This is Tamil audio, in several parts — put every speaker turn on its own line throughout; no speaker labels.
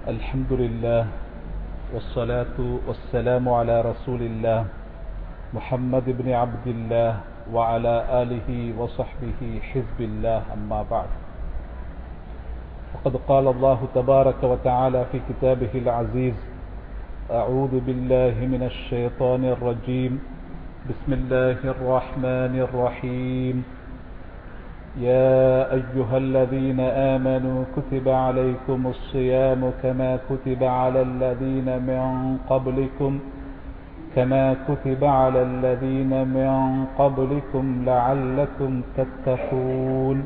الحمد لله والصلاة والسلام على رسول الله محمد بن عبد الله وعلى آله وصحبه حزب الله أما بعد فقد قال الله تبارك وتعالى في كتابه العزيز أعوذ بالله من الشيطان الرجيم بسم الله الرحمن الرحيم يا أيها الذين آمنوا كتب عليكم الصيام كما كتب على الذين من قبلكم كما كتب على الذين من قبلكم لعلكم تتقون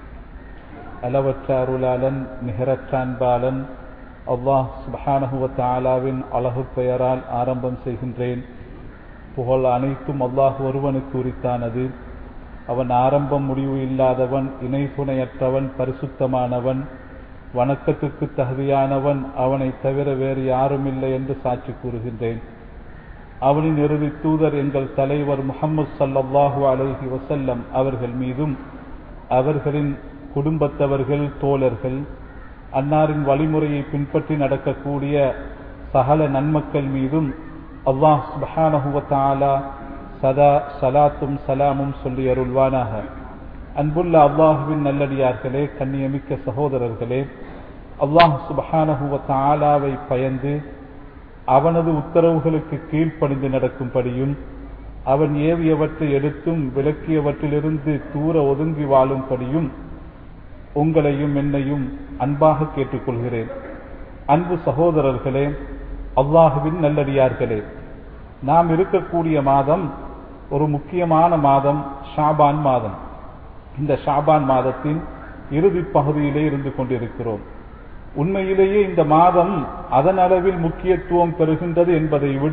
அளவற்ற அருளாளன் நிகரற்றான் பாலன் அல்லாஹ் சுபஹானஹுவ தாலாவின் அழகு பெயரால் ஆரம்பம் செய்கின்றேன் புகழ் அனைத்தும் அல்லாஹ் ஒருவனுக்கு உரித்தானது அவன் ஆரம்பம் முடிவு இல்லாதவன் இணை துணையற்றவன் பரிசுத்தமானவன் வணக்கத்துக்கு தகுதியானவன் அவனை தவிர வேறு யாரும் இல்லை என்று சாட்சி கூறுகின்றேன் அவனின் இறுதி தூதர் எங்கள் தலைவர் முகமது சல்லாஹூ அலஹி வசல்லம் அவர்கள் மீதும் அவர்களின் குடும்பத்தவர்கள் தோழர்கள் அன்னாரின் வழிமுறையை பின்பற்றி நடக்கக்கூடிய சகல நன்மக்கள் மீதும் அல்லாஹ் சுபஹானஹுவத்தாலா சதா சலாத்தும் சலாமும் சொல்லி அருள்வானாக அன்புள்ள அல்லாஹுவின் நல்லடியார்களே கண்ணியமிக்க சகோதரர்களே அல்லாஹ் சுபஹானஹுவத்தாலாவை பயந்து அவனது உத்தரவுகளுக்கு கீழ்ப்பணிந்து நடக்கும்படியும் அவன் ஏவியவற்றை எடுத்தும் விளக்கியவற்றிலிருந்து தூர ஒதுங்கி வாழும்படியும் உங்களையும் என்னையும் அன்பாக கேட்டுக்கொள்கிறேன் அன்பு சகோதரர்களே அல்லாஹுவின் நல்லடியார்களே நாம் இருக்கக்கூடிய மாதம் ஒரு முக்கியமான மாதம் ஷாபான் மாதம் இந்த ஷாபான் மாதத்தின் இறுதி பகுதியிலே இருந்து கொண்டிருக்கிறோம் உண்மையிலேயே இந்த மாதம் அதன் அளவில் முக்கியத்துவம் பெறுகின்றது என்பதை விட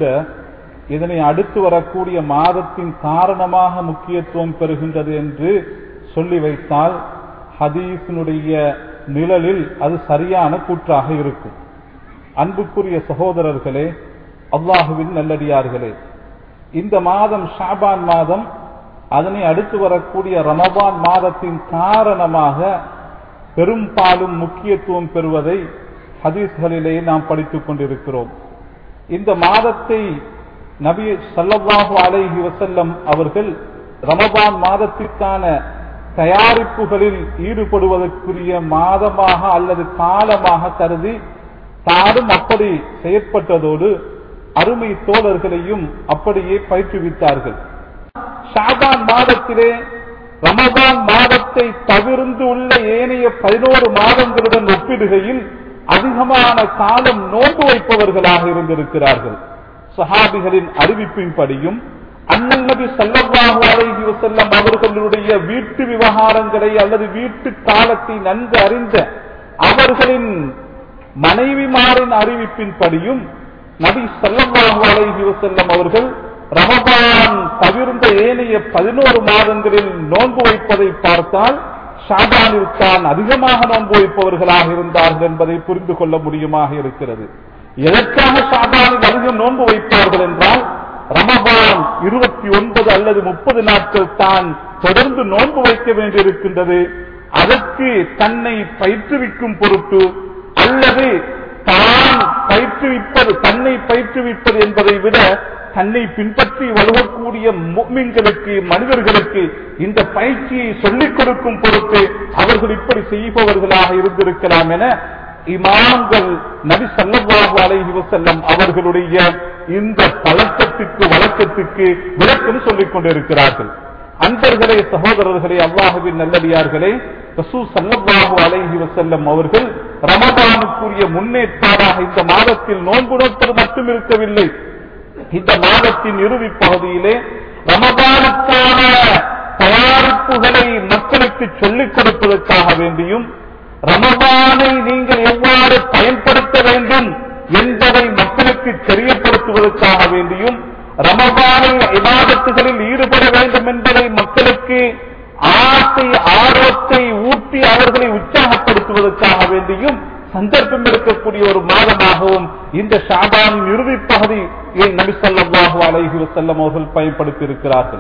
இதனை அடுத்து வரக்கூடிய மாதத்தின் காரணமாக முக்கியத்துவம் பெறுகின்றது என்று சொல்லி வைத்தால் ஹதீஸினுடைய நிழலில் அது சரியான கூற்றாக இருக்கும் அன்புக்குரிய சகோதரர்களே அல்லாஹுவின் நல்லடியார்களே இந்த மாதம் ஷாபான் மாதம் அதனை அடுத்து வரக்கூடிய ரமபான் மாதத்தின் காரணமாக பெரும்பாலும் முக்கியத்துவம் பெறுவதை ஹதீஸ்களிலே நாம் படித்துக் கொண்டிருக்கிறோம் இந்த மாதத்தை நபி சல்லல்லாஹு அலைஹி வசல்லம் அவர்கள் ரமபான் மாதத்திற்கான தயாரிப்புகளில் ஈடுபடுவதற்குரிய மாதமாக அல்லது காலமாக கருதி தாரும் அப்படி செயற்பட்டதோடு அருமை தோழர்களையும் அப்படியே பயிற்றுவித்தார்கள் ஷாபான் மாதத்திலே ரமபான் மாதத்தை தவிர்ந்து உள்ள ஏனைய பதினோரு மாதங்களுடன் ஒப்பிடுகையில் அதிகமான காலம் நோன்பு வைப்பவர்களாக இருந்திருக்கிறார்கள் சஹாபிகளின் அறிவிப்பின்படியும் அண்ணன் நபி சல்லல்லாஹு அலைஹி வஸல்லம் அவர்களுடைய வீட்டு விவகாரங்களை அல்லது வீட்டு காலத்தை நன்கு அறிந்த அவர்களின் மனைவிமாரின் அறிவிப்பின்படியும் நபி சல்லல்லாஹு அலைஹி வஸல்லம் அவர்கள் ரமபான் தவிர்ந்த ஏனைய பதினோரு மாதங்களில் நோன்பு வைப்பதை பார்த்தால் ஷாபானில் தான் அதிகமாக நோன்பு வைப்பவர்களாக இருந்தார்கள் என்பதை புரிந்து கொள்ள முடியுமாக இருக்கிறது எதற்காக ஷாபானில் அதிகம் நோன்பு வைப்பார்கள் என்றால் ரமபான் இருபத்தி ஒன்பது அல்லது முப்பது நாட்கள் தான் தொடர்ந்து நோன்பு வைக்க வேண்டியிருக்கின்றது அதற்கு தன்னை பயிற்றுவிக்கும் பொருட்டு அல்லது தான் பயிற்றுவிப்பது தன்னை பயிற்றுவிப்பது என்பதை விட தன்னை பின்பற்றி வலுவக்கூடிய மீன்களுக்கு மனிதர்களுக்கு இந்த பயிற்சியை சொல்லிக் கொடுக்கும் பொருட்டு அவர்கள் இப்படி செய்பவர்களாக இருந்திருக்கலாம் என இமாம்கள் நபி சல்லல்லாஹு அலைஹி வஸல்லம் அவர்களுடைய இந்த பழக்கத்துக்கு வழக்கத்துக்கு விளக்கம் சொல்லிக் கொண்டிருக்கிறார்கள் அன்பர்களே சகோதரர்களே அல்லாஹுவின் நல்லடியார்களே ரசூ சல்லல்லாஹு அலைஹி வஸல்லம் அவர்கள் ரமதானுக்குரிய முன்னேற்பாடாக இந்த மாதத்தில் நோன்பு நோற்பது மட்டும் இருக்கவில்லை இந்த மாதத்தின் இறுதி பகுதியிலே ரமதானுக்கான தயாரிப்புகளை மக்களுக்கு சொல்லிக் கொடுப்பதற்காக வேண்டியும் ரமதானை நீங்கள் எவ்வாறு பயன்படுத்த வேண்டும் என்பதை மக்களுக்கு தெரியப்படுத்துவதற்காக வேண்டியும் ரமதானில் விவாதத்துகளில் ஈடுபட வேண்டும் என்பதை மக்களுக்கு ஆசை ஆர்வத்தை ஊட்டி அவர்களை உற்சாகப்படுத்துவதற்காக வேண்டியும் சந்தர்ப்பம் இருக்கக்கூடிய ஒரு மாதமாகவும் இந்த ஷாபானின் இறுதி பகுதியை நபி ஸல்லல்லாஹு அலைஹி வஸல்லம் அவர்கள் பயன்படுத்தி இருக்கிறார்கள்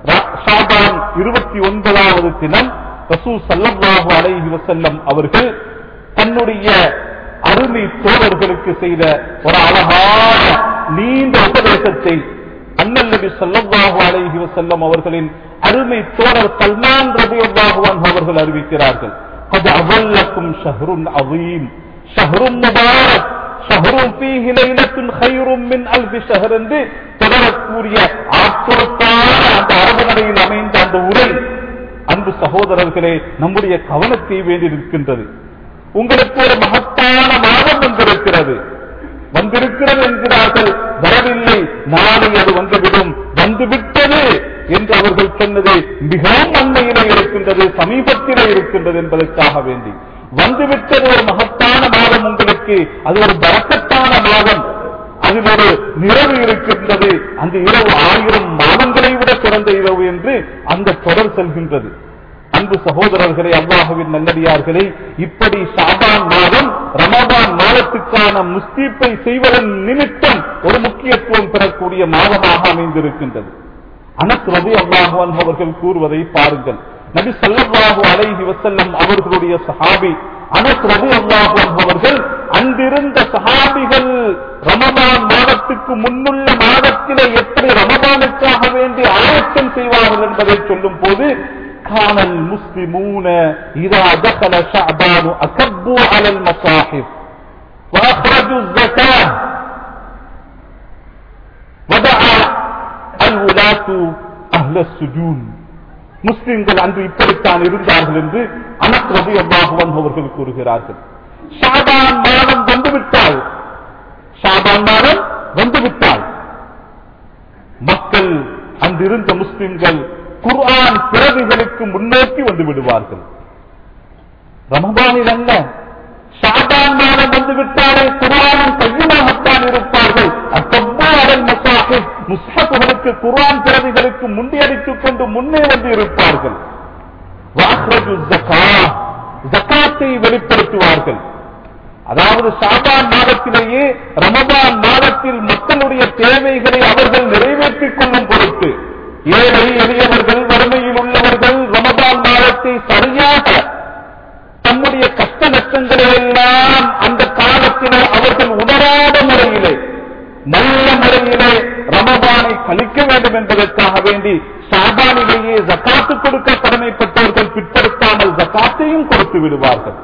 ஷாபான் இருபத்தி ஒன்பதாவது தினம் ரசூல் ஸல்லல்லாஹு அலைஹி வஸல்லம் அவர்கள் தன்னுடைய அருமை தோழர்களுக்கு செய்த ஒரு அழகான நீண்ட உபதேசத்தை அண்ணல் நபி ஸல்லல்லாஹு அலைஹி வஸல்லம் அவர்களின் அருமை தோழர் சல்மான் ரலியல்லாஹு அன்ஹு அவர்கள் அறிவிக்கிறார்கள் قد أظلكم شهر عظيم شهر مبارك شهر فيه ليلة خير من ألف شهر என்று தொடரக்கூடிய ஆற்றத்தான அந்த அரபு நடையில் அமைந்த அந்த உரை அன்பு சகோதரர்களே நம்முடைய கவனத்தை வேண்டியிருக்கின்றது உங்களுக்கு ஒரு மகத்தான மாதம் வந்திருக்கிறது வந்திருக்கிறது என்கிறார்கள் வரவில்லை நாளை அது வந்துவிடும் வந்துவிட்டது என்று அவர்கள் சொன்னது மிகவும் அண்மையிலே இருக்கின்றது சமீபத்திலே இருக்கின்றது என்பதற்காக வேண்டி வந்துவிட்டது ஒரு மகத்தான மாதம் உங்களுக்கு அது ஒரு பறக்கத்தான மாதம் அதில் ஒரு நிறவு இருக்கின்றது அந்த இரவு ஆயிரம் மாதங்களை விட சிறந்த இரவு என்று அந்த தொடர் செல்கின்றது அன்பு சகோதரர்களே அல்லாஹுவின் நல்லடியார்களே இப்படி ஷாபான் மாதம் ரமபான் மாதத்துக்கான முஸ்தீப்பை செய்வதன் நிமித்தம் ஒரு முக்கியத்துவம் பெறக்கூடிய மாதமாக அமைந்திருக்கின்றது அனஸ் ரவி அல்லாஹுவன் அவர்கள் கூறுவதை பாருங்கள் நபி ஸல்லல்லாஹு அலைஹி வஸல்லம் அவர்களுடைய சஹாபி அனஸ் ரவி அல்லாஹுவன் அவர்கள் அன்றிருந்த சஹாபிகள் ரமபான் மாதத்துக்கு முன்னுள்ள மாதத்திலே எப்படி ரமபானுக்காக வேண்டி ஆயத்தம் செய்வார்கள் என்பதை சொல்லும் போது كان المسلمون إذا دخل شعبان أكبوا على المصاحف وأخرجوا الزكاة ودعا الولاة أهل السجون முஸ்லிம்கள் அன்று இப்படித்தான் இருந்தார்கள் என்று அனத் ரபி அல்லாஹுவன் அவர்கள் கூறுகிறார்கள் ஷாபான் மாதம் வந்துவிட்டால் ஷாபான் மாதம் வந்துவிட்டால் மக்கள் அன்றிருந்த முஸ்லிம்கள் குர்ஆன் பிறவிகளுக்கு முன்னோக்கி வந்து விடுவார்கள் ரமபானில் அல்ல ஷாபான் மாதம் வந்து விட்டாலே குர்ஆனின் கையிலாகத்தான் இருப்பார்கள் அத்தப்பாடல் மசாஹிப் முஸ்ஹபுகளுக்கு குர்ஆன் பிறவிகளுக்கு முண்டியடித்துக் கொண்டு முன்னே வந்து இருப்பார்கள் வாஹ்ரஜு ஜகா ஜகாத்தை வெளிப்படுத்துவார்கள் அதாவது ஷாபான் மாதத்திலேயே ரமபான் மாதத்தில் மக்களுடைய தேவைகளை அவர்கள் நிறைவேற்றிக் கொள்ளும் பொருட்டு ஏழை எளியவர்கள் வறுமையில் உள்ளவர்கள் ரமபான் மாதத்தை சரியாக தம்முடைய கஷ்ட நஷ்டங்களை எல்லாம் அந்த காலத்திலே அவர்கள் உணராத முறையிலே நல்ல முறையிலே ரமபானை கழிக்க வேண்டும் என்பதற்காக வேண்டி ஷாபானிலேயே ஜக்காத்து கொடுக்க கடமைப்பட்டவர்கள் பிற்படுத்தாமல் ஜக்காத்தையும் கொடுத்து விடுவார்கள்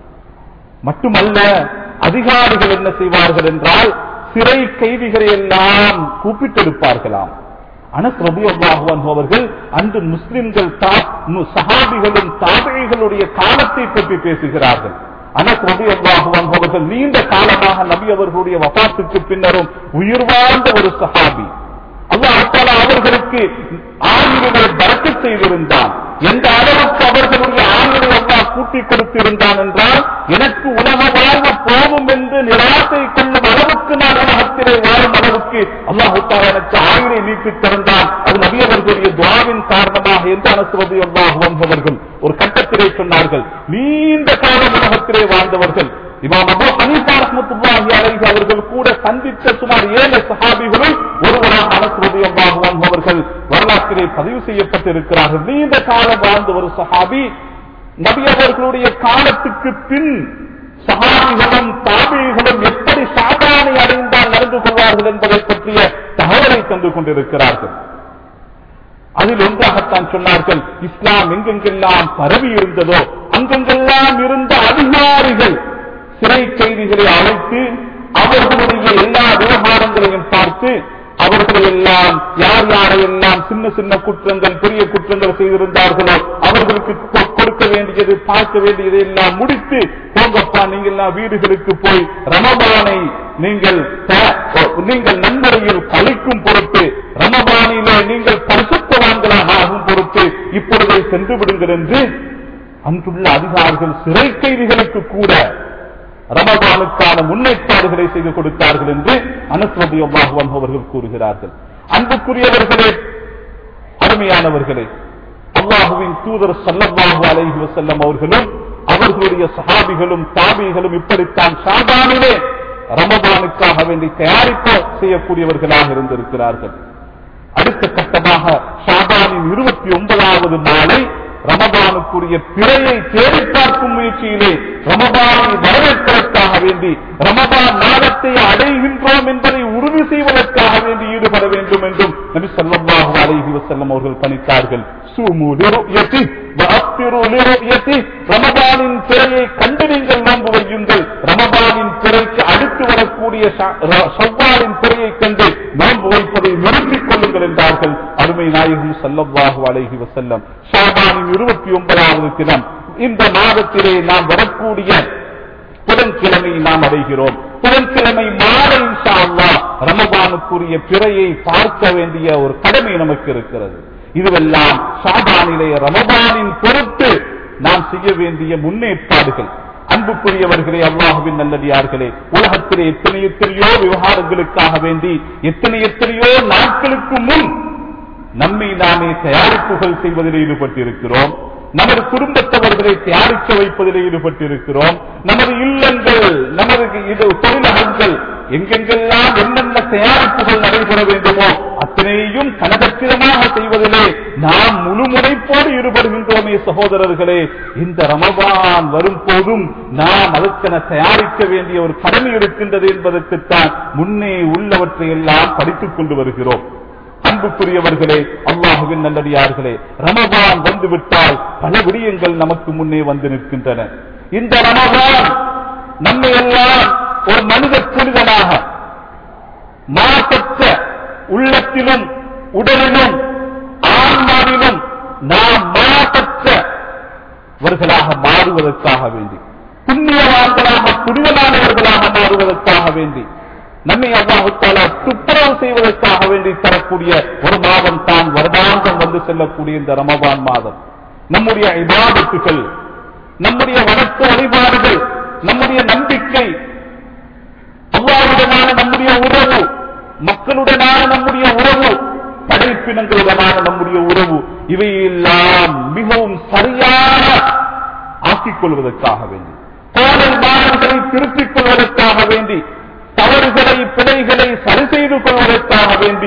மட்டுமல்ல அதிகாரிகள் என்ன செய்வார்கள் என்றால் சிறை கைதிகளை எல்லாம் கூப்பிட்டெடுப்பார்களாம் அனஸ் ரபியுல்லாஹுவன் அவர்கள் அன்று முஸ்லிம்கள் சஹாபிகளும் தாபிகளுடைய காலத்தை பற்றி பேசுகிறார்கள் அனஸ் ரபியுல்லாஹுவன் அவர்கள் நீண்ட காலமாக நபி அவர்களுடைய வபாத்துக்கு பின்னரும் உயிர் வாழ்ந்த ஒரு சஹாபி அல்லாஹால அவர்களுக்கு ஆயுளை பறக்க செய்திருந்தான் எந்த அளவுக்கு அவர்களுடைய ஆயுளை அல்லா கூட்டி கொடுத்திருந்தான் என்றால் எனக்கு உலக வாழ்வு போகும் என்று நிராசை கொள்ளும் அளவுக்கு நான் உலகத்திலே வாழும் அளவுக்கு அல்லாஹால எனக்கு ஆயுளை நீட்டி திறந்தான் அது நபியவர்களுடைய துவாவின் காரணமாக என்று அனுசுவது அல்லாஹ் வந்தவர்கள் ஒரு கட்டத்திலே சொன்னார்கள் நீண்ட காலம் உலகத்திலே வாழ்ந்தவர்கள் இமாம் அபு ஹனீஃபா ரஹ்மத்துல்லாஹி அலைஹி அவர்கள் கூட சந்தித்த சுமார் ஏழு சஹாபிகளும் ஒருவராக அனஸ்ரதி அல்லாஹுவான் அவர்கள் வரலாற்றிலே பதிவு செய்யப்பட்டிருக்கிறார்கள் நீண்ட காலம் வாழ்ந்த ஒரு சஹாபி நபி அவர்களுடைய காலத்துக்கு பின் சஹாபிகளும் தாபிகளும் எப்படி சாதாரணை அடைந்தால் நடந்து கொள்வார்கள் என்பதை பற்றிய தகவலை தந்து கொண்டிருக்கிறார்கள் அதில் ஒன்றாகத்தான் சொன்னார்கள் இஸ்லாம் எங்கெங்கெல்லாம் பரவி இருந்ததோ அங்கெங்கெல்லாம் இருந்த அதிகாரிகள் சிறை கைதிகளை அழைத்து அவர்களுடைய எல்லா விவகாரங்களையும் பார்த்து அவர்களை எல்லாம் யார் யாரையெல்லாம் சின்ன சின்ன குற்றங்கள் பெரிய குற்றங்கள் செய்திருந்தார்களோ அவர்களுக்கு கொ- கொடுக்க வேண்டியது பார்க்க வேண்டியதை எல்லாம் முடித்து போங்கப்பா நீங்க எல்லாம் வீடுகளுக்கு போய் ரமபானை நீங்கள் த- நீங்கள் நன்முறையில் கழிக்கும் பொருட்டு ரமபானிலே நீங்கள் பரிசுத்தவான்களாக ஆகும் பொருட்டு இப்பொழுதே சென்று விடுங்கள் என்று அன்றுள்ள அதிகாரிகள் சிறை கைதிகளுக்கு கூட ரமபானுக்கான முன்னேற்பாடுகளை செய்து கொடுத்தார்கள் என்று அனஸ்ரதி அவர்கள் கூறுகிறார்கள் அன்புக்குரியவர்களே அருமையானவர்களே அல்லாஹுவின் தூதர் சல்லல்லாஹு அலைஹி வஸல்லம் அவர்களும் அவர்களுடைய சஹாபிகளும் தாபிகளும் இப்படித்தான் சாதானிலே ரமபானுக்காக வேண்டி தயாரிப்பு செய்யக்கூடியவர்களாக இருந்திருக்கிறார்கள் அடுத்த கட்டமாக ஷாபானின் இருபத்தி ஒன்பதாவது நாளை ரமபானுக்குரிய பிறையை தேடி பார்க்கும் முயற்சியிலே ரமபானை வரவேற்பதற்காக வேண்டி வேண்டி ரமபான் மாதத்தை அடைகின்றோம் என்பதை உறுதி செய்வதற்காக வேண்டி ஈடுபட வேண்டும் என்றும் நபி ஸல்லல்லாஹு அலைஹி வஸல்லம் அவர்கள் பணித்தார்கள் சூமு லிருயதி வஅஃபிரு லிருயதி ரமபானின் பிறையை கண்டு நீங்கள் நோன்பு வையுங்கள் ரமபானின் பிறைக்கு அடுத்து வரக்கூடிய ஷ- ர- ஷவ்வாலின் பிறையை கண்டு நோன்பு வைப்பதை நிறுத்திக் கொள்ளுங்கள் என்றார்கள் அருமை நாயகம் ஸல்லல்லாஹு அலைஹி வஸல்லம் ஷாபானின் இருபத்தி ஒன்பதாவது தினம் இந்த மாதத்திலே நாம் வரக்கூடிய புதன்கிழமை நாம் அடைகிறோம் புதன்கிழமை மாலை இன்ஷா அல்லாஹ் ரமபானுக்குரிய பிறையை பார்க்க வேண்டிய ஒரு கடமை நமக்கு இருக்கிறது இதுவெல்லாம் ஷாபானிலே ரமபானின் பொருட்டு நாம் செய்ய வேண்டிய முன்னேற்பாடுகள் அன்புக்குரியவர்களே அல்லாஹுவின் நல்லடியார்களே உலகத்திலே எத்தனை எத்தனையோ விவகாரங்களுக்காக வேண்டி எத்தனை எத்தனையோ நாட்களுக்கு முன் நம்மை நாமே தயாரிப்புகள் செய்வதில் ஈடுபட்டிருக்கிறோம் நமது குடும்பத்தவர்களை தயாரிக்க வைப்பதில் ஈடுபட்டிருக்கிறோம் நமது இல்லங்கள் நமது இது தொழிலகங்கள் எங்கெங்கெல்லாம் என்னென்ன தயாரிப்புகள் நடைபெற வேண்டுமோ அத்தனையும் கனகச்சிதமாக செய்வதிலே நாம் முழு முனைப்போடு ஈடுபடுகின்றோமே சகோதரர்களே இந்த ரமபான் வரும் போதும் நாம் அதற்கென தயாரிக்க வேண்டிய ஒரு கடமை இருக்கின்றது என்பதற்குத்தான் முன்னே உள்ளவற்றை எல்லாம் படித்துக் கொண்டு வருகிறோம் அன்புக்குரியவர்களே அல்லாஹுவின் நல்லடியார்களே ரமபான் வந்துவிட்டால் பல விடயங்கள் நமக்கு முன்னே வந்து நிற்கின்றன இந்த ரமபான் நம்மை எல்லாம் ஒரு மனித புனிதனாக மாசற்ற உள்ளத்திலும் உடலிலும் ஆன்மாவிலும் நாம் மாசற்றவர்களாக மாறுவதற்காக வேண்டி புண்ணியவான்களாக புனிதமானவர்களாக மாறுவதற்காக வேண்டி நம்மை அல்லாஹுத்தாலா துப்புரவு செய்வதற்காக வேண்டி தரக்கூடிய ஒரு மாதம் தான் வருடாந்தம் வந்து செல்லக்கூடிய இந்த ரமபான் மாதம் நம்முடைய இபாதத்துகள் நம்முடைய வணக்க வழிபாடுகள் நம்முடைய நம்பிக்கை அல்லாவுடனான நம்முடைய உறவு மக்களுடனான நம்முடைய உறவு படைப்பினங்களுடனான நம்முடைய உறவு இவையெல்லாம் மிகவும் சரியாக ஆக்கிக் கொள்வதற்காக வேண்டி கோடல் மாணவர்களை திருத்திக் கொள்வதற்காக வேண்டி தவறுகளை பிழைகளை சரி செய்து கொள்வதற்காக வேண்டி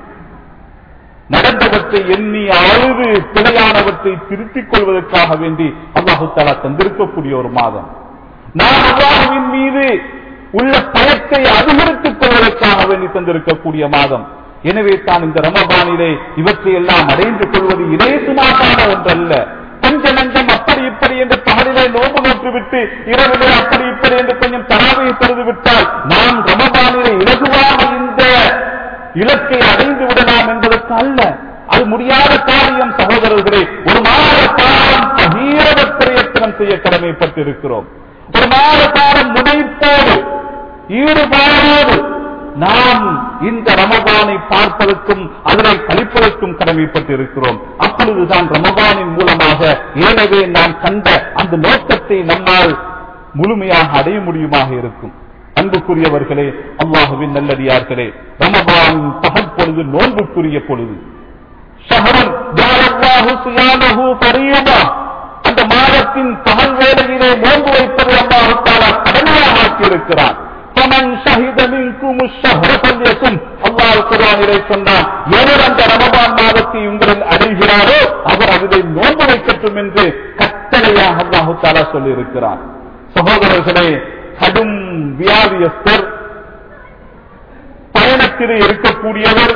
நடந்தவற்றை எண்ணி அழுது பிழையானவற்றை திருத்திக் கொள்வதற்காக வேண்டி அல்லாஹு தாலா தந்திருக்கக்கூடிய ஒரு மாதம் நாம் அல்லாஹுவின் மீது உள்ள பயத்தை அதிகரித்துக் கொள்வதற்காக வேண்டி தந்திருக்கக்கூடிய மாதம் எனவே தான் இந்த ரமபானிலே இவற்றை எல்லாம் அடைந்து கொள்வது இலேசுமாட்டான ஒன்றல்ல கொஞ்ச நஞ்சம் அப்படி இப்படி என்று பகலிலே நோம்பு நோற்று விட்டு இரவிலே அப்படி இப்படி என்று கொஞ்சம் தராவையை தொழுது விட்டால் நாம் ரமபானிலே இலகுவாக இந்த இலக்கை அடைந்து விடலாம் என்பதற்கு அல்ல அது முடியாத காரியம் சகோதரர்களே ஒரு மாத காலம் பகீரத பிரயத்தனம் செய்ய கடமைப்பட்டிருக்கிறோம் ஒரு மாத காலம் முனைப்போடு ஈடுபாடோடு நாம் இந்த ரமபானை பார்ப்பதற்கும் அதனை கழிப்பதற்கும் கடமைப்பட்டிருக்கிறோம் அப்பொழுதுதான் ரமபானின் மூலமாக ஏனவே நாம் கண்ட அந்த நோக்கத்தை நம்மால் முழுமையாக அடைய முடியுமாக இருக்கும் அன்புக்குரியவர்களே அல்லாஹுவின் நல்லடியார்களே ரமபான் பகல் பொழுது நோன்புக்குரிய பொழுது ஷஹரன் ஜஅலல்லாஹு சியாமஹு ஃபரீதா அந்த மாதத்தின் பகல் வேளையிலே நோன்பு வைப்பது அல்லாஹ் தஆலா கடமையாக ஆக்கியிருக்கிறார் ஃபமன் ஷஹித மின்கும் الشهر فليصم அல்லாஹ் குர்ஆனிலே சொன்னான் எவர் அந்த ரமபான் மாதத்தை உங்களில் அடைகிறாரோ அவர் அதிலே நோன்பு வைக்கட்டும் என்று கட்டளையாக அல்லாஹ் தஆலா சொல்லி இருக்கிறார் சகோதரர்களே கடும் வியாதியஸ்தர் பயணத்திலே இருக்கக்கூடியவர்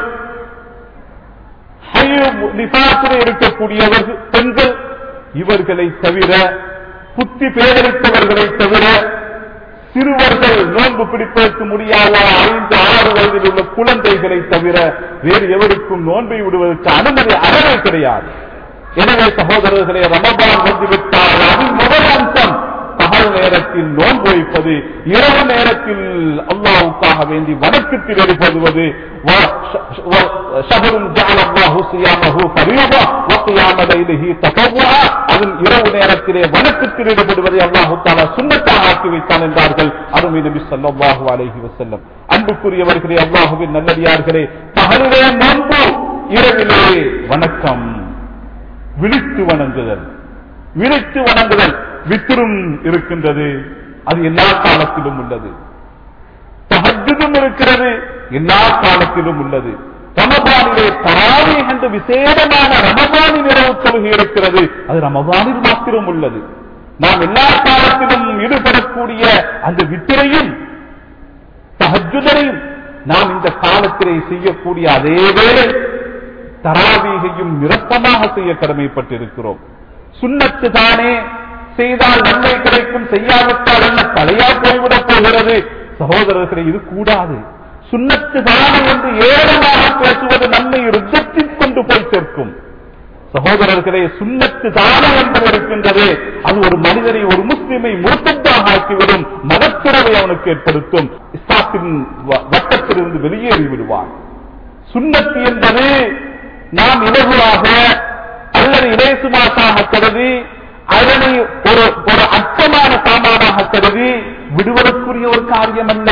நிபாசிலே இருக்கக்கூடியவர் பெண்கள் இவர்களை தவிர புத்தி பேரளித்தவர்களை தவிர சிறுவர்கள் நோன்பு பிடிப்பதற்கு முடியாத ஐந்து ஆறு வயதில் உள்ள குழந்தைகளை தவிர வேறு எவருக்கும் நோன்பை விடுவதற்கு அனுமதி அறவே கிடையாது எனவே சகோதரர்களே ரமபான் வந்துவிட்டால் அது முதல் அம்சம் பகல் நேரத்தில் நோன்பு வைப்பது இரவு நேரத்தில் அல்லாவுக்காக வேண்டி வணக்கத்தில் ஈடுபடுவது அதன் இரவு நேரத்திலே வணக்கத்தில் ஈடுபடுவதை அல்லாஹு தாலா சுண்ணத்தாக ஆக்கி வைத்தான் என்றார்கள் அருமை நபி ஸல்லல்லாஹு அலைஹி வஸல்லம் அன்புக்குரியவர்களே அல்லாஹுவின் நல்லடியார்களே பகலிலே நோன்பு இரவிலே வணக்கம் விழித்து வணங்குதல் விழித்து வணங்குதல் வித்திரும் இருக்கின்றது அது எல்லா காலத்திலும் உள்ளது தஹஜுதும் இருக்கிறது எல்லா காலத்திலும் உள்ளது ரமபானிலே தராவி என்று விசேடமான ரமபானின் இரவு தொழுகை இருக்கிறது அது ரமபானில் மாத்திரம் உள்ளது நாம் எல்லா காலத்திலும் ஈடுபடக்கூடிய அந்த வித்திரையும் தஹஜுதரையும் நாம் இந்த காலத்திலே செய்யக்கூடிய அதே வேளை தராவீகையும் நிரப்பமாக செய்ய கடமைப்பட்டிருக்கிறோம் சுண்ணத்து தானே செய்தால் நன்மை கிடைக்கும் செய்யாவிட்டால் என்ன தலையா போய்விடப் போகிறது சகோதரர்களே இது கூடாது சுண்ணத்து தானே என்று ஏழமாக பேசுவது நம்மை ரிஜக்டில் கொண்டு போய் சேர்க்கும் சகோதரர்களே சுண்ணத்து தானே என்பது இருக்கின்றது அது ஒரு மனிதனை ஒரு முஸ்லிமை முழுக்கத்தாக ஆக்கிவிடும் மதத்துறவை அவனுக்கு ஏற்படுத்தும் இஸ்லாத்தின் வ- வட்டத்திலிருந்து வெளியேறி விடுவான் சுண்ணத்து என்பது நாம் இலகுவாக அல்லது இலேசுமாசாக கருதி அதனை ஒரு ஒரு அச்சமான சாமானாக கருதி விடுவதற்குரிய ஒரு காரியம் அல்ல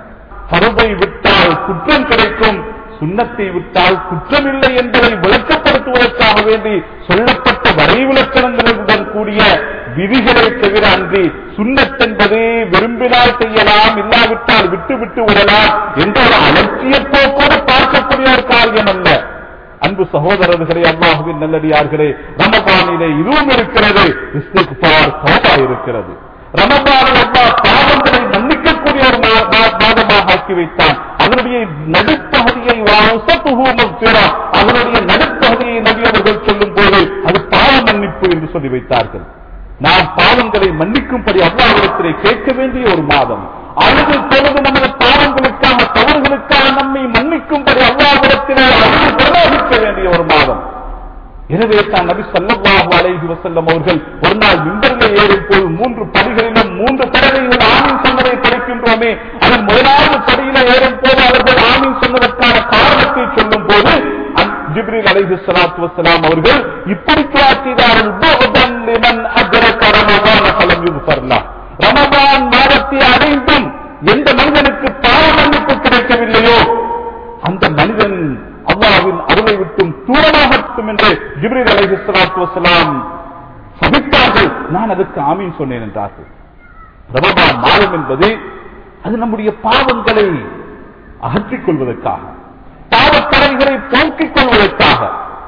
பருவை விட்டால் குற்றம் கிடைக்கும் சுண்ணத்தை விட்டால் குற்றமில்லை என்பதை விளக்கப்படுத்துவதற்காக வேண்டி சொல்லப்பட்ட வரைவிலக்கணங்களுடன் கூடிய விதிகளை தவிர அன்றி சுண்ணத் என்பது விரும்பினால் செய்யலாம் இல்லாவிட்டால் விட்டு விட்டு விடலாம் என்ற ஒரு அலட்சிய போக்கோடு பார்க்கக்கூடிய ஒரு காரியம் அல்ல அன்பு சகோதரர்களே அல்லாஹுவின் நல்லடியார்களே ரமபானிலே இதுவும் இருக்கிறது இஸ்திக்பார் தௌபா இருக்கிறது ரமபானில் அல்லாஹ் பாவங்களை மன்னிக்கக்கூடிய ஒரு மா- மா- மாதமாக ஆக்கி வைத்தான் அதனுடைய நடுப்பகுதியை வசத்துஹு மக்ஃபிரா. அதனுடைய நடுப்பகுதியை நபி அவர்கள் சொல்லும் போது அது பாவ மன்னிப்பு என்று சொல்லி வைத்தார்கள் நாம் பாவங்களை மன்னிக்கும்படி அல்லாஹ்விடத்திலே கேட்க வேண்டிய ஒரு மாதம் அழுது பொழுது நமது பாவங்களுக்காக தவறுகளுக்காக நம்மை மன்னிக்கும்படி அல்லாஹ்விடத்திலே அழுது பிரலோகிக்க வேண்டிய ஒரு மாதம் எனவே தான் நபி ஸல்லல்லாஹு அலைஹி வஸல்லம் அவர்கள் ஒரு நாள் மிம்பரிலே ஏறும் போது மூன்று படிகளிலும் மூன்று தடவைகள் ஆமீன் சொன்னதை படிக்கின்றோமே அதன் முதலாவது படியில ஏறும் போது அவர்கள் ஆமீன் சொன்னதற்கான காரணத்தை சொல்லும் போது ஜிப்ரீல் அலைஹி ஸலாத்து வஸலாம் அவர்கள் இப்படி துஆ செய்தார்கள் புஅதன் லிமன் அஜரக ரமதான ஃபலம் யுஃபர்லா ரமதான் மாதத்தை அடைந்தும் எந்த மனிதனுக்கு பாவ மன்னிப்பு கிடைக்கவில்லையோ அந்த மனிதன் அல்லாஹ்வின் அருளை விட்டும் தூரமாகட்டும் என்று ஜிப்ரீல் அலைஹி ஸலாத்து வஸலாம் சபித்தார்கள் நான் அதற்கு ஆமீன் சொன்னேன் என்றார்கள் ரமபான் மாதம் என்பது அது நம்முடைய பாவங்களை அகற்றிக் கொள்வதற்காக பாவக்கரைகளை போக்கிக் கொள்வதற்காக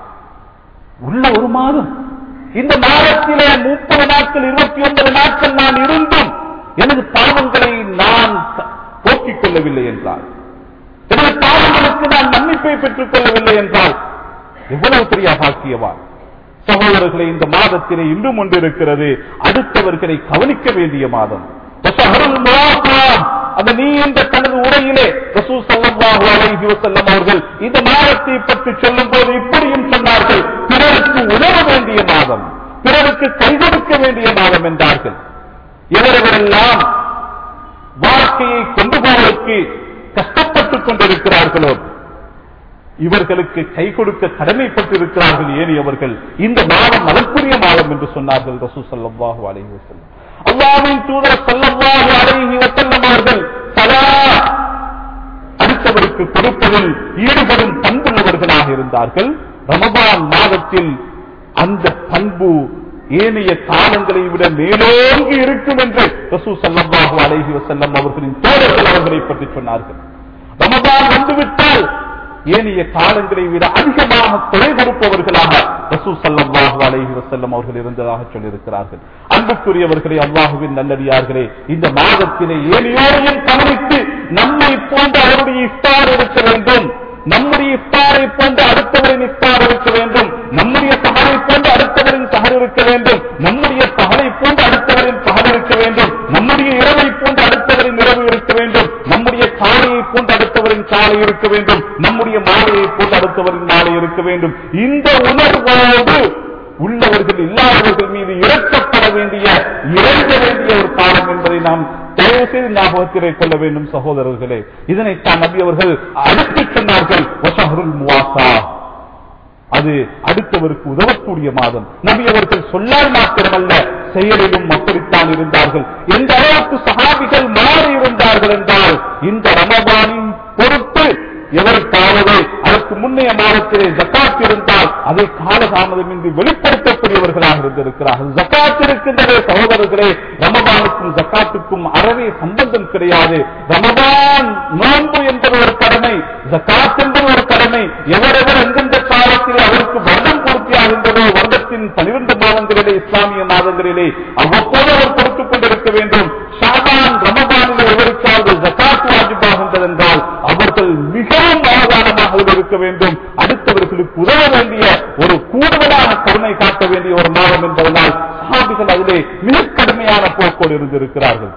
உள்ள ஒரு மாதம் இந்த மாதத்திலே முப்பது நாட்கள் இருபத்தி ஒன்பது நாட்கள் நான் இருந்தும் எனது பாவங்களை நான் த- போக்கிக் கொள்ளவில்லை என்றார் எனது பாவங்களுக்கு நான் மன்னிப்பை பெற்றுக் கொள்ளவில்லை என்றால் எவ்வளவு பெரிய பாக்கியவான் சகோதரர்களை இந்த மாதத்திலே இன்னும் ஒன்று இருக்கிறது அடுத்தவர்களை கவனிக்க வேண்டிய மாதம் வசஹருல் முவாஃபாத். அந்த நீ என்ற தனது உரையிலே ரசூல் ஸல்லல்லாஹு அலைஹி வஸல்லம் அவர்கள் இந்த மாதத்தை பற்றி சொல்லும் போது இப்படியும் சொன்னார்கள் பிறருக்கு உதவ வேண்டிய மாதம் பிறருக்கு கை கொடுக்க வேண்டிய மாதம் என்றார்கள் இவர்களெல்லாம் வாழ்க்கையை கொண்டு போவதற்கு கஷ்டப்பட்டுக் கொண்டிருக்கிறார்களோ இவர்களுக்கு கை கொடுக்க கடமைப்பட்டிருக்கிறார்கள் ஏறியவர்கள் இந்த மாதம் அதற்குரிய மாதம் என்று சொன்னார்கள் ரசூ சல்லாஹூ அலைஹி வஸல்லம் அல்லாஹ்வின் தூதர் ஸல்லல்லாஹு அலைஹி வஸல்லம் அவர்கள் சதா அடுத்தவருக்கு கொடுப்பதில் ஈடுபடும் பண்புள்ளவர்களாக இருந்தார்கள் ரமபான் மாதத்தில் அந்த பண்பு ஏனைய காலங்களை விட மேலோங்கி இருக்கும் என்று ரசூ சல்லல்லாஹு அலைஹி வஸல்லம் அவர்களின் தோழர்கள் அவர்களை பற்றி சொன்னார்கள் ரமபான் வந்துவிட்டால் ஏனைய காலங்களை விட அதிகமாக கொலை கொடுப்பவர்களாக ரசூ சல்லல்லாஹு அலைஹி வஸல்லம் அவர்கள் இருந்ததாக சொல்லியிருக்கிறார்கள் அன்புக்குரியவர்களே அல்லாஹுவின் நல்லடியார்களே இந்த மாதத்திலே ஏனையோரையும் கவனித்து நம்மை போன்ற அவருடைய இஃப்தார் இருக்க வேண்டும் நம்முடைய இஃப்தாரை போன்று அடுத்தவரின் இஃப்தார் இருக்க வேண்டும் நம்முடைய சகரை போன்று அடுத்தவரின் சகர் இருக்க வேண்டும் நம்முடைய பகலை போன்று அடுத்தவரின் பகல் இருக்க வேண்டும் நம்முடைய இரவை போன்று அடுத்தவரின் இரவு இருக்க வேண்டும் நம்முடைய காலையை போன்று அடுத்தவரின் காலை இருக்க வேண்டும் நம்முடைய மாலையை போன்று அடுத்தவரின் மாலை இருக்க வேண்டும் இந்த உணர்வோடு உள்ளவர்கள் இல்லாதவர்கள் மீது இறக்கப்பட வேண்டிய இறங்க வேண்டிய ஒரு காலம் என்பதை நாம் தயவு செய்து ஞாபகத்திலே கொள்ள வேண்டும் சகோதரர்களே இதனைத்தான் நபி அவர்கள் அடுத்து சொன்னார்கள் வசஹருல் முவாசா அது அடுத்தவருக்கு உதவக்கூடிய மாதம் நபி அவர்கள் சொல்லால் மாத்திரமல்ல செயலிலும் அப்படித்தான் இருந்தார்கள் எந்த அளவுக்கு சகாபிகள் மாறி இருந்தார்கள் என்றால் இந்த ரமபானின் பொறுத்து எவருக்காவது அதற்கு முன்னைய மாதத்திலே ஜக்காத் இருந்தால் அதை காலதாமதமின்றி வெளிப்படுத்தக்கூடியவர்களாக இருந்திருக்கிறார்கள் ஜக்காத் இருக்கின்றன சகோதரர்களே ரமபானுக்கும் ஜக்காத்துக்கும் அறவே சம்பந்தம் கிடையாது ரமபான் நோன்பு என்பது ஒரு கடமை ஜக்காத் என்பது ஒரு கடமை எவரெவர் எந்தெந்த காலத்திலே அவருக்கு வருடம் பூர்த்தியாகின்றதோ வருடத்தின் பனிரெண்டு மாதங்களிலே இஸ்லாமிய மாதங்களிலே அவ்வப்போது அவர் கொடுத்துக் கொண்டிருக்க வேண்டும் ஷாபான் ரமபானில் எவருக்காவது ஜக்காத் வாஜிபாகின்றது என்றால் அவர்கள் மிகவும் அவதானமாக இருக்க வேண்டும் அடுத்தவர்களுக்கு உதவ வேண்டிய ஒரு கூடுதலான கருணை காட்ட வேண்டிய ஒரு மாதம் என்பதனால் சஹாபிகள் அதிலே மிக கடுமையான போக்கோடு இருந்திருக்கிறார்கள்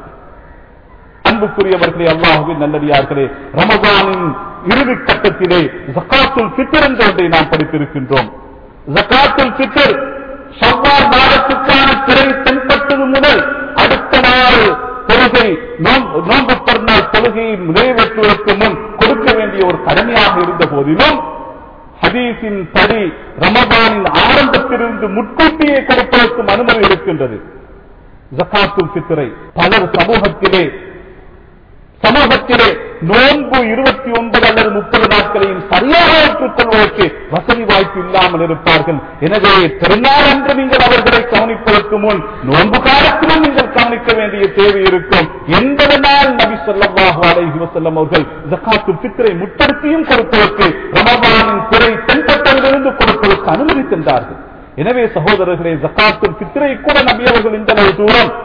அன்புக்குரியவர்களே அல்லாஹுவின் நல்லடியார்களே ரமதானின் இறுதி கட்டத்திலே ஜக்காத்துல் ஃபித்ர் என்ற ஒன்றை நாம் படித்திருக்கின்றோம் ஜக்காத்துல் ஃபித்ர் ஷவ்வால் மாதத்துக்கான திரை தென்பட்டது முதல் அடுத்த நாள் தொழுகை நோன்பு நோன்பு பெருநாள் தொழுகையை நிறைவேற்றுவதற்கு முன் கொடுக்க வேண்டிய ஒரு கடமையாக இருந்த போதிலும் ஹதீஸின் படி ரமபானின் ஆரம்பத்திலிருந்து முன்கூட்டியே கொடுப்பதற்கும் அனுமதி இருக்கின்றது ஜக்காத்துல் ஃபித்ரை பலர் சமூகத்திலே சமூகத்திலே நோன்பு இருபத்தி ஒன்பது அல்லது முப்பது நாட்களையும் சரியாக ஏற்றுக்கொள்வதற்கு வசதி வாய்ப்பு இல்லாமல் இருப்பார்கள் எனவே திருநாள் அன்று நீங்கள் அவர்களை கவனிப்பதற்கு முன் நோன்பு காலத்திலும் நீங்கள் கவனிக்க வேண்டிய தேவை இருக்கும் என்பதனால் நபி ஸல்லல்லாஹு அலைஹி வஸல்லம் அவர்கள் ஜக்காத்து பித்ரை முற்படுத்தியும் கொடுப்பதற்கு ரமபானின் துறை தென்பட்டதிலிருந்து கொடுப்பதற்கு அனுமதி தந்தார்கள் எனவே சகோதரர்களே ஜக்காத்து பித்ரை கூட நபி அவர்கள் இந்த அளவு தூரம்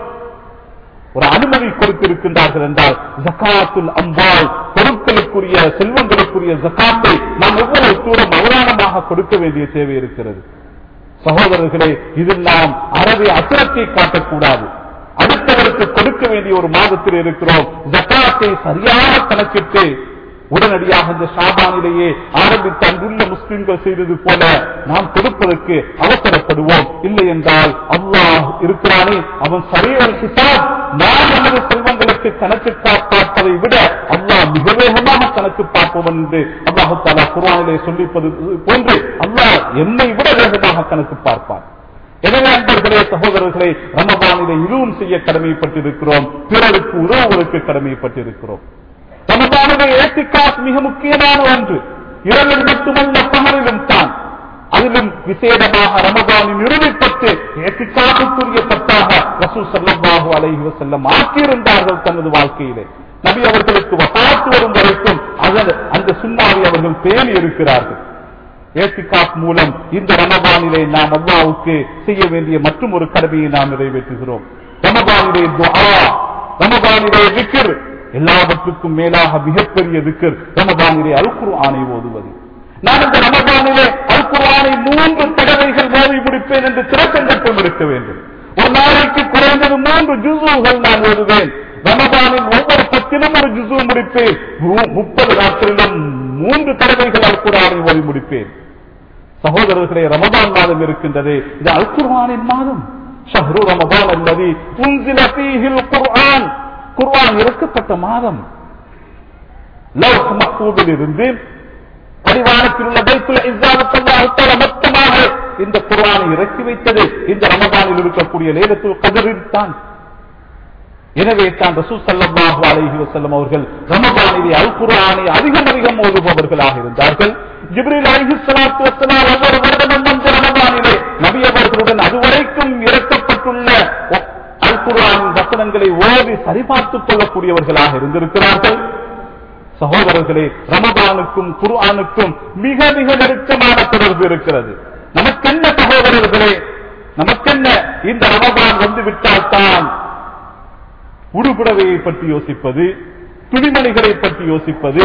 ஒரு அனுமதி கொடுத்திருக்கின்றார்கள் என்றால் ஜக்காத்துல் அம்பால் பொருட்களுக்குரிய செல்வங்களுக்குரிய ஜக்காத்தை நாம் எவ்வளவு தூரம் அவதானமாக கொடுக்க வேண்டிய தேவை இருக்கிறது சகோதரர்களே இதில் நாம் அறவே அசுரத்தை காட்டக்கூடாது அடுத்தவருக்கு கொடுக்க வேண்டிய ஒரு மாதத்தில் இருக்கிறோம் ஜக்காத்தை சரியாக கணக்கிட்டு உடனடியாக இந்த ஷாபானிலேயே ஆரம்பித்த அங்குள்ள முஸ்லிம்கள் செய்தது போல நாம் கொடுப்பதற்கு அவசரப்படுவோம் இல்லை என்றால் அல்லாஹ் இருக்கிறானே அவன் சரியான ஹிசாப் நாம் நமது செல்வங்களுக்கு கணக்கு பார்ப்பதை விட அல்லாஹ் மிக வேகமாக கணக்கு பார்ப்பவன் என்று அல்லாஹு தாலா குர்ஆனிலே சொல்லிப்பது போன்று அல்லாஹ் என்னை விட வேகமாக கணக்கு பார்ப்பான் எனவே அன்பர்களே சகோதரர்களே ரமபானிலே இதுவும் செய்ய கடமைப்பட்டிருக்கிறோம் பிறருக்கு உறவுகளுக்கு கடமைப்பட்டிருக்கிறோம் ரமபானுடைய ஏத்திக்காஸ் மிக முக்கியமான ஒன்று இரவில் மட்டுமல்ல பகலிலும் தான் அதிலும் விசேடமாக ரமபானின் இறுதிப்பட்டு ஏத்திக்காப்புக்குரிய பத்தாக ரசூ சல்லாஹூ அலைஹி வஸல்லம் ஆக்கியிருந்தார்கள் தனது வாழ்க்கையிலே நபி அவர்களுக்கு வசாத்து வரும் வரைக்கும் அதன் அந்த சுண்ணாவை அவர்கள் பேணி இருக்கிறார்கள் ஏத்திகாப் மூலம் இந்த ரமபானிலே நாம் அல்லாவுக்கு செய்ய வேண்டிய மற்றும் ஒரு கடமையை நாம் நிறைவேற்றுகிறோம் ரமபானிலே துஆ ரமபானிலே விக்கிர் எல்லாவற்றுக்கும் மேலாக மிகப்பெரிய விக்கர் ரமபானிலே அல் குர்ஆனை ஓதுவது நான் இந்த ரமபானிலே அல் குர்ஆனை மூன்று தடவைகள் மோதி முடிப்பேன் என்று திறக்கங்கட்டம் இருக்க வேண்டும் ஒரு நாளைக்கு குறைந்தது மூன்று ஜுசுகள் நான் ஓதுவேன் ரமபானின் ஒவ்வொரு பத்திலும் ஒரு ஜுசு முடிப்பேன் மு- முப்பது நாட்களிலும் மூன்று தடவைகள் அல் குர்ஆனை ஓதி முடிப்பேன் சகோதரர்களே ரமபான் மாதம் இருக்கின்றது இது அல் குர்ஆனின் மாதம் ஷஹ்ரு ரமபான் அல்லது உன்சில ஃபீஹில் குர்ஆன் குர்ஆன் இறக்கப்பட்ட மாதம் லவ்ஹ் மஹ்பூபில் இருந்து பரிவாரத்தில் உள்ள பைத்துல் இஸ்ஸாவுக்கு மொத்தமாக இந்த குர்ஆனை இறக்கி வைத்தது இந்த ரமபானில் இருக்கக்கூடிய லேலத்துல் கதரில் தான் எனவே தான் ரசூல் ஸல்லல்லாஹு அலைஹி வஸல்லம் அவர்கள் ரமபானிலே அல் குர்ஆனை அதிகம் அதிகம் ஓதுபவர்களாக இருந்தார்கள் ஜிப்ரீல் அலைஹிஸ்ஸலாத்து வஸ்ஸலாம் ஒவ்வொரு வருடமும் வந்து ரமபானிலே நபி அவர்களுடன் அதுவரைக்கும் இறக்கப்பட்டுள்ள அல் குர்ஆனின் வசனங்களை ஓதி சரிபார்த்துக் கொள்ளக்கூடியவர்களாக இருந்திருக்கிறார்கள் சகோதரர்களே ரமபானுக்கும் குர்ஆனுக்கும் மிக மிக நெருக்கமான தொடர்பு இருக்கிறது நமக்கென்ன சகோதரர்களே நமக்கென்ன இந்த ரமபான் வந்து விட்டால் தான் உடுபுடவையை பற்றி யோசிப்பது துணிமணிகளை பற்றி யோசிப்பது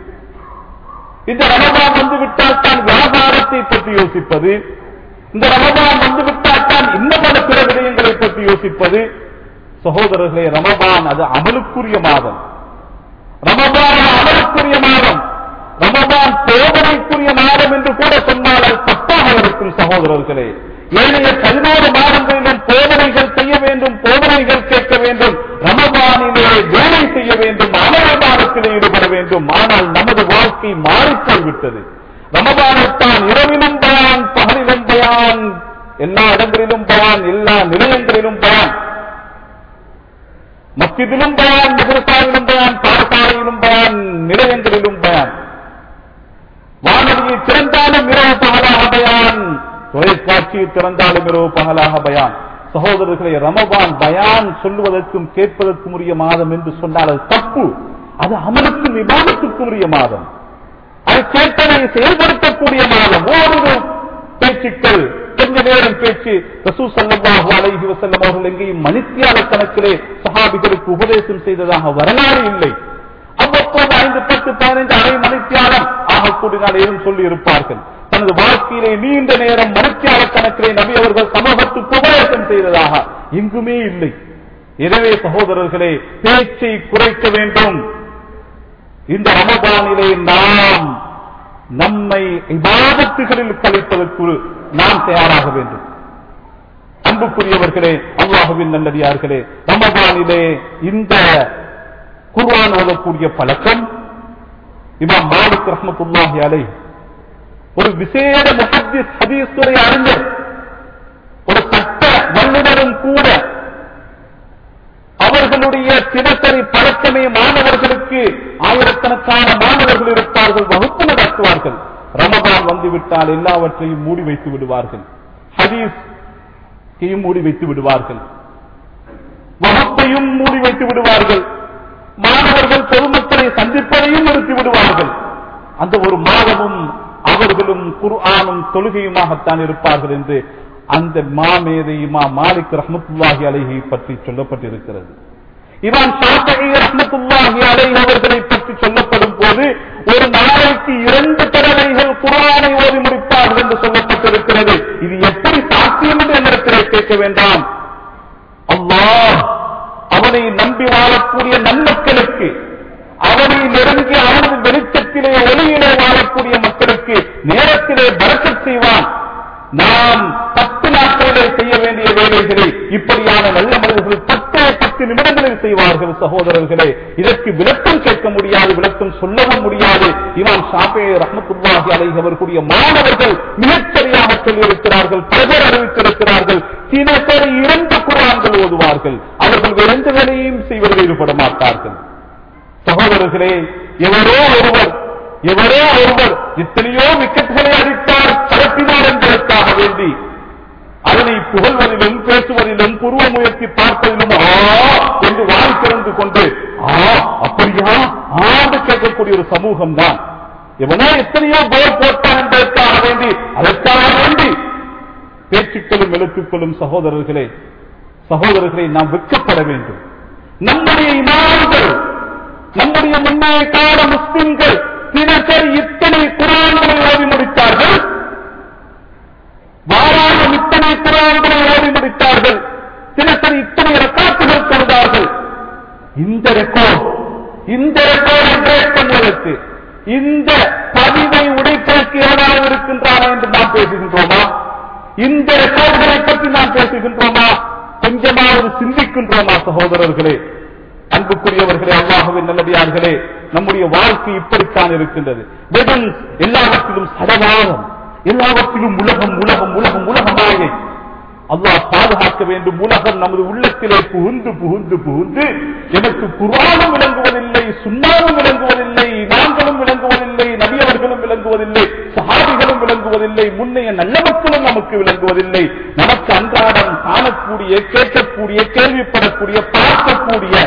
இந்த ரமபான் வந்து விட்டால் தான் வியாபாரத்தை பற்றி யோசிப்பது இந்த ரமபான் வந்து விட்டால் தான் இன்ன பல பிற விடயங்களை பற்றி யோசிப்பது சகோதரர்களே ரமபான் அது அமலுக்குரிய மாதம் ரமபான் அமலுக்குரிய மாதம் ரமபான் போதனைக்குரிய மாதம் என்று கூட சொன்னால் அது தப்பாக இருக்கும் சகோதரர்களே ஏழைய பதினோரு மாதங்களிலும் போதனைகள் செய்ய வேண்டும் போதனைகள் கேட்க வேண்டும் ரமபானிலே வேலை செய்ய வேண்டும் அமரபானத்திலே ஈடுபட வேண்டும் ஆனால் நமது வாழ்க்கை மாறிப்போய் விட்டது ரமபானைத்தான் இரவிலும் பயான் பகலிலும் பயான் எல்லா இடங்களிலும் பயான் எல்லா நிலையங்களிலும் பயான் மஸ்ஜிதிலும் பயான் மதுரசாவிலும் பயான் பாடசாலையிலும் பயான் நிலையங்களிலும் பயான் வானொலியை திறந்தாலும் இரவு பகலாக பயான் தொலைக்காட்சியை திறந்தாலும் இரவு பகலாக பயான் சகோதரர்களை ரமபான் பயான் சொல்லுவதற்கும் கேட்பதற்கும் உரிய மாதம் என்று சொன்னால் அது தப்பு அது அமலுக்கும் விவாதத்துக்கும் உரிய மாதம் அது கேட்பதை செயல்படுத்தக்கூடிய மாதம் ஓரிரு பேச்சுக்கள் கொஞ்ச நேரம் பேச்சு ரசூ சல்லல்லாஹு அலைஹி வஸல்லம் அவர்கள் எங்கேயும் மணித்தியால கணக்கிலே சஹாபிகளுக்கு உபதேசம் செய்ததாக வரலாறு இல்லை அவ்வப்போது ஐந்து பத்து பதினைந்து அரை மணித்தியாலம் ஆக கூடினால் ஏதும் சொல்லி இருப்பார்கள் தனது வாழ்க்கையிலே நீண்ட நேரம் மணித்தியால கணக்கிலே நபி அவர்கள் சமூகத்துக்கு உபதேசம் செய்ததாக எங்குமே இல்லை எனவே சகோதரர்களே பேச்சை குறைக்க வேண்டும் இந்த ரமதானிலே நாம் நம்மை இபாதத்துகளில் கழிப்பதற்கு நாம் தயாராக வேண்டும் அன்புக்குரியவர்களே அல்லாஹுவின் நல்லடியார்களே ரமதானிலே இந்த குர்ஆன் ஓதக்கூடிய பழக்கம் இமாம் மாலிக் ரஹ்மத்துல்லாஹி அலை ஒரு விசேட முஹத்திஸ் ஹதீஸ் துறை அறிஞர் ஒரு சட்ட வல்லுநரும் கூட அவர்களுடைய தினசரி பழக்கமே மாணவர்களுக்கு ஆயிரக்கணக்கான மாணவர்கள் இருப்பார்கள் வகுப்பு நடத்துவார்கள் ரமதான் வந்துவிட்டால் எல்லாவற்றையும் மூடி வைத்து விடுவார்கள் ஹதீஸ் மூடி வைத்து விடுவார்கள் வகுப்பையும் மூடி வைத்து விடுவார்கள் மாணவர்கள் பொதுமக்களை சந்திப்பதையும் நிறுத்தி விடுவார்கள் அந்த ஒரு மாதமும் அவர்களும் குர்ஆனும் தொழுகையுமாகத்தான் இருப்பார்கள் என்று அந்த மாமேதை இமா மாலிக் ரஹமத்துல்லாஹி அலைஹி பற்றி சொல்லப்பட்டிருக்கிறது இமாம் ஷாஃபிஈ ரஹ்மத்துல்லாஹி அலைஹி அவர்களை பற்றி சொல்லப்படும் போது ஒரு நாளைக்கு இரண்டு தடவைகள் குர்ஆனை ஓதி முடிப்பார்கள் என்று சொல்லப்பட்டிருக்கிறது இது எப்படி சாத்தியம் என்று என்னிடத்திலே கேட்க வேண்டாம் அல்லாஹ் அவனை நம்பி வாழக்கூடிய நன்மக்களுக்கு அவனை நெருங்கி அவனது வெளிச்சத்திலே ஒளியிலே வாழக்கூடிய மக்களுக்கு நேரத்திலே பறக்கச் செய்வான் நாம் பத்து நாட்களிலே செய்ய வேண்டிய வேலைகளை இப்படியான நல்ல மனிதர்கள் பத்தே பத்து நிமிடங்களில் செய்வார்கள் சகோதரர்களே இதற்கு விளக்கம் கேட்க முடியாது விளக்கம் சொல்லவும் முடியாது இமாம் ஷாபே ரஹமத்துல்லாஹி அலைஹி அவர்களுடைய மாணவர்கள் மிகச்சரியாக சொல்லியிருக்கிறார்கள் பலர் அறிவித்திருக்கிறார்கள் தினசரி இரண்டு குரான்கள் ஓதுவார்கள் அவர்கள் வேறு எந்த வேலையும் செய்வதில் ஈடுபட மாட்டார்கள் சகோதரர்களே எவரோ ஒருவர் எவரோ ஒருவர் எத்தனையோ விக்கெட்டுகளை அடித்தார் கடத்தினார் என்பதற்காக வேண்டி அதனை புகழ்வதிலும் பேசுவதிலும் புருவ முயற்சி பார்ப்பதிலும் ஆ என்று வாய் திறந்து கொண்டு ஆ அப்படியா ஆண்டு கேட்கக்கூடிய ஒரு சமூகம் தான் எவனோ எத்தனையோ போர் போட்டான் என்பதற்காக வேண்டி அதற்காக வேண்டி பேச்சுக்களும் எழுத்துக்களும் சகோதரர்களே சகோதரர்களை நாம் வெட்கப்பட வேண்டும் நம்முடைய இமாம்கள் நம்முடைய முன்னைய கால முஸ்லிம்கள் தினசரி இத்தனை குரான்களை ஓதி முடித்தார்கள் வாராயம் இத்தனை குரான்களை ஓதி முடித்தார்கள் தினசரி இத்தனை ரெக்கார்டுகள் தொழுதார்கள் இந்த ரெக்கார்ட் இந்த ரெக்கார்டை பிரேக் பண்ணுவதற்கு இந்த பதிவை உடைப்பதற்கு எவனாக இருக்கின்றானா என்று நாம் பேசுகின்றோமா இந்த ரெக்கார்டுகளை பற்றி நாம் பேசுகின்றோமா கொஞ்சமாவது சிந்திக்கின்றோமா சகோதரர்களே அன்புக்குரியவர்களே அல்லாஹுவின் நல்லடியார்களே நம்முடைய வாழ்க்கை இப்படித்தான் இருக்கின்றது வெதன்ஸ் எல்லாவற்றிலும் சடவாதம் எல்லாவற்றிலும் உலகம் உலகம் உலகம் உலகமாயை அல்லாஹ் பாதுகாக்க வேண்டும் உலகம் நமது உள்ளத்திலே புகுந்து புகுந்து புகுந்து எனக்கு குரானும் விளங்குவதில்லை சுண்ணாவும் விளங்குவதில்லை நாங்களும் விளங்குவதில்லை நபியவர்களும் விளங்குவதில்லை சஹாபிகளும் விளங்குவதில்லை முன்னைய நல்ல மக்களும் நமக்கு விளங்குவதில்லை நமக்கு அன்றாடம் காணக்கூடிய கேட்கக்கூடிய கேள்விப்படக்கூடிய பார்க்கக்கூடிய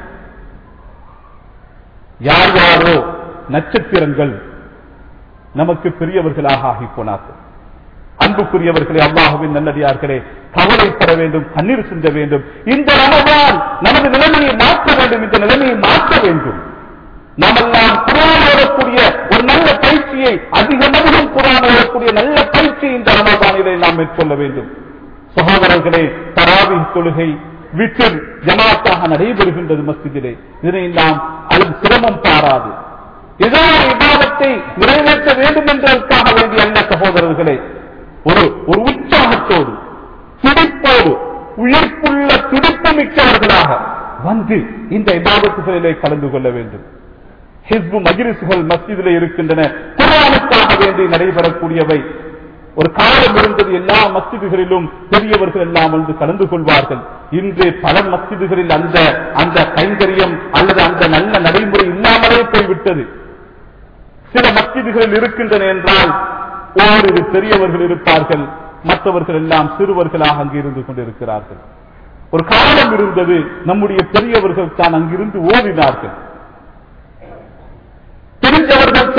யார் யாரோ நட்சத்திரங்கள் நமக்கு பெரியவர்களாக ஆகி போனார்கள் அன்புக்குரியவர்களே அல்லாஹுவின் நல்லடியார்களே கவலைப்பட வேண்டும் கண்ணீர் சிந்த வேண்டும் இந்த ரமதான் நமது நிலைமையை மாற்ற வேண்டும் இந்த நிலைமையை மாற்ற வேண்டும் நாமெல்லாம் குரான் ஓடக்கூடிய ஒரு நல்ல பயிற்சியை அதிகமதிகம் குரான் ஓடக்கூடிய நல்ல பயிற்சியை இந்த ரமதானிலே நாம் மேற்கொள்ள வேண்டும் சகோதரர்களே தராவி தொழுகை வீட்டில் ஜமாத்தாக நடைபெறுகின்றது மஸ்ஜிதிலே இதனை நாம் அது சிரமம் பாராது ஏதோ ஒரு விவாதத்தை நிறைவேற்ற வேண்டும் என்பதற்காக வேண்டிய அல்ல சகோதரர்களே ஒரு ஒரு உற்சாகத்தோடு துடிப்போடு உயிர்ப்புள்ள துடிப்பு மிக்கவர்களாக வந்து இந்த இபாதத்துகளிலே கலந்து கொள்ள வேண்டும் ஹிஸ்பு மஜிலிசுகள் மஸ்ஜிதிலே இருக்கின்றன குரானுக்காக வேண்டி நடைபெறக்கூடியவை ஒரு காலம் இருந்தது எல்லா மஸ்ஜிதுகளிலும் பெரியவர்கள் எல்லாம் வந்து கலந்து கொள்வார்கள் இன்று பல மஸ்ஜிதுகளில் அந்த அந்த கைங்கரியம் அல்லது அந்த நல்ல நடைமுறை இல்லாமலே போய்விட்டது சில மஸ்ஜிதுகளில் இருக்கின்றன என்றால் ஓரிரு பெரியவர்கள் இருப்பார்கள் மற்றவர்கள் எல்லாம் சிறுவர்களாக அங்கு இருந்து கொண்டிருக்கிறார்கள் ஒரு காலம் இருந்தது நம்முடைய பெரியவர்கள் தான் அங்கிருந்து ஓடினார்கள் தெரிந்தவர்கள் தெரியாதவர்கள்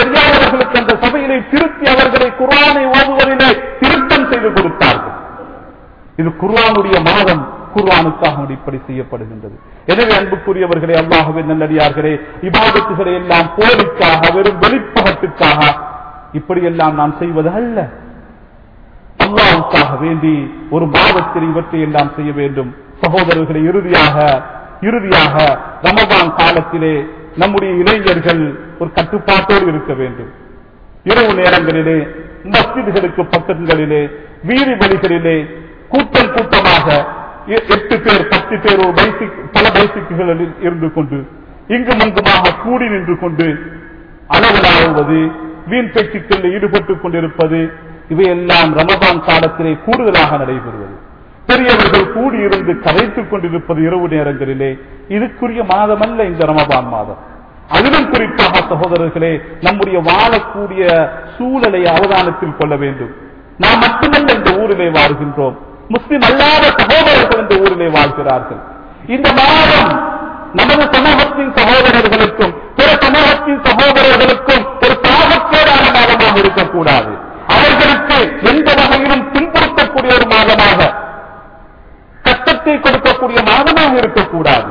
அவர்களுக்கு அந்த சபையிலே திருத்தி அவர்களை குர்ஆனை ஓதுவதிலே திருத்தம் செய்து கொடுத்தார்கள் இது குர்ஆனுடைய மாதம் குர்ஆனுக்காக இப்படி செய்யப்படுகின்றது எனவே அன்புக்குரியவர்களே அல்லாஹ்வே நல்லடியார்களே இபாதத்துகளை எல்லாம் போலிக்காக வெறும் வெளிப்பகத்துக்காக இப்படியெல்லாம் நாம் செய்வது அல்ல அல்லாவுக்காக வேண்டி ஒரு மாதத்தில் இவற்றை எல்லாம் செய்ய வேண்டும் சகோதரர்களை இறுதியாக இறுதியாக ரமபான் காலத்திலே நம்முடைய இளைஞர்கள் ஒரு கட்டுப்பாட்டோடு இருக்க வேண்டும் இரவு நேரங்களிலே மஸ்ஜிதுகளுக்கு பக்கங்களிலே வீதி வழிகளிலே கூட்டம் கூட்டமாக எ- எட்டு பேர் பத்து பேர் ஒரு பைசிக் பல பைசிக்குகளில் இருந்து கொண்டு இங்கும் அங்குமாக கூடி நின்று கொண்டு அளவலாவது வீண் பேச்சுக்களில் ஈடுபட்டுக் கொண்டிருப்பது இவையெல்லாம் ரமபான் காலத்திலே கூடுதலாக நடைபெறுவது பெரியவர்கள் கூடியிருந்து கதைத்துக் கொண்டிருப்பது இரவு நேரங்களிலே இதுக்குரிய மாதமல்ல இந்த ரமபான் மாதம் அதிலும் குறிப்பாக சகோதரர்களே நம்முடைய வாழக்கூடிய சூழலை அவதானத்தில் கொள்ள வேண்டும் நாம் மட்டுமல்ல இந்த ஊரிலே வாழ்கின்றோம் முஸ்லிம் அல்லாத சகோதரர்கள் இந்த ஊரிலே வாழ்கிறார்கள் இந்த மாதம் நமது சமூகத்தின் சகோதரர்களுக்கும் பிற சமூகத்தின் சகோதரர்களுக்கும் ஒரு சாகக்கேடான மாதமாக இருக்கக்கூடாது அவர்களுக்கு எந்த வகையிலும் துன்புறுத்தக்கூடிய ஒரு மாதமாக கஷ்டத்தை கொடுக்கக்கூடிய மாதமாக இருக்கக்கூடாது